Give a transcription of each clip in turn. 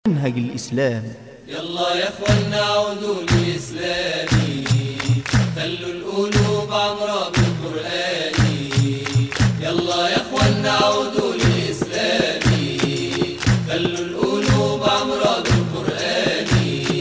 منهج الإسلام يلا يا اخوانا عودوا للإسلام خلوا القلوب عمرة بالقرآن يلا يا اخوانا عودوا للإسلام خلوا القلوب عمرة بالقرآن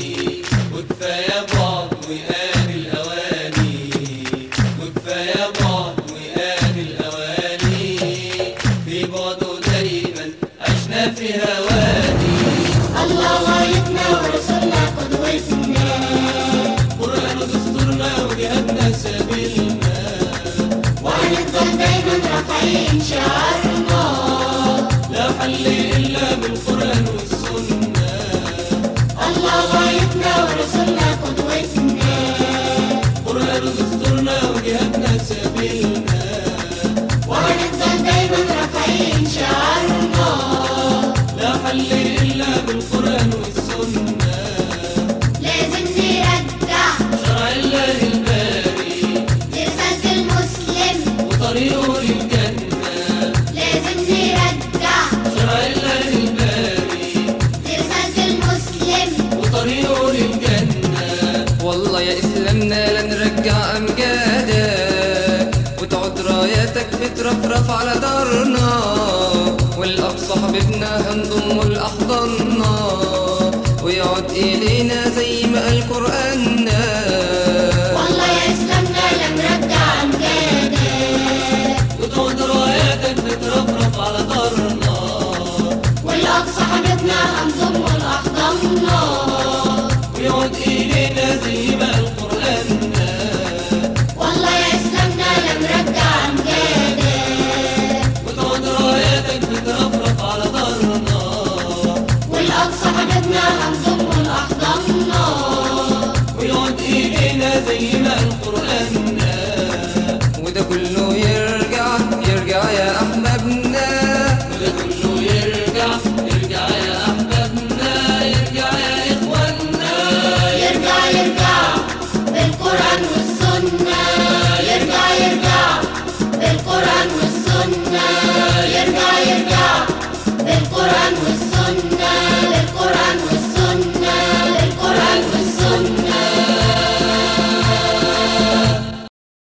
وكفاية بعض وآن الأواني وكفاية بعض وآن الأواني في بعده دايما عشنا في هواني الله غايتنا ورسولنا قدوتنا قرآن دستورنا وجهادنا سبيلنا وهنفضل دايما رافعين شعارنا لا حل إلا بالقرآن والسنة الله غايتنا ورسولنا قدوتنا قرآن دستورنا وجهادنا سبيلنا وهنفضل دايما رافعين شعارنا لا حل إلا بالقرآن والسنة لازم نرجع شرع الله الباري لرسالة المسلم وطريقه للجنة لازم نرجع شرع الله الباري لرسالة المسلم وطريقه للجنة والله يا إسلامنا لا نرجع أمجادك وتعود راياتك بترفرف على دارنا والأقصى حبيبنا هنضم لأحضاننا ويعود إلينا زي ما قال قرآننا والله يا إسلامنا لا نرجع أمجادك وتعود راياتك بترفرف على دارنا والأقصى حبيبنا هنضم لأحضاننا ويعود إلينا زي ما قال قرآننا والله يا إسلامنا لا نرجع أمجادك وتعود راياتك بترفرف على دارنا والأقصى حبيبنا هنضم لأحضاننا ويعود إلينا زي ما قال قرآننا وده كله يرجع يرجع يا أحبابنا وده كله يرجع يرجع يا أحبابنا يرجع يا إخواننا يرجع يرجع بالقرآن والسنة يرجع يرجع بالقرآن والسنة يرجع يرجع بالقرآن والسنة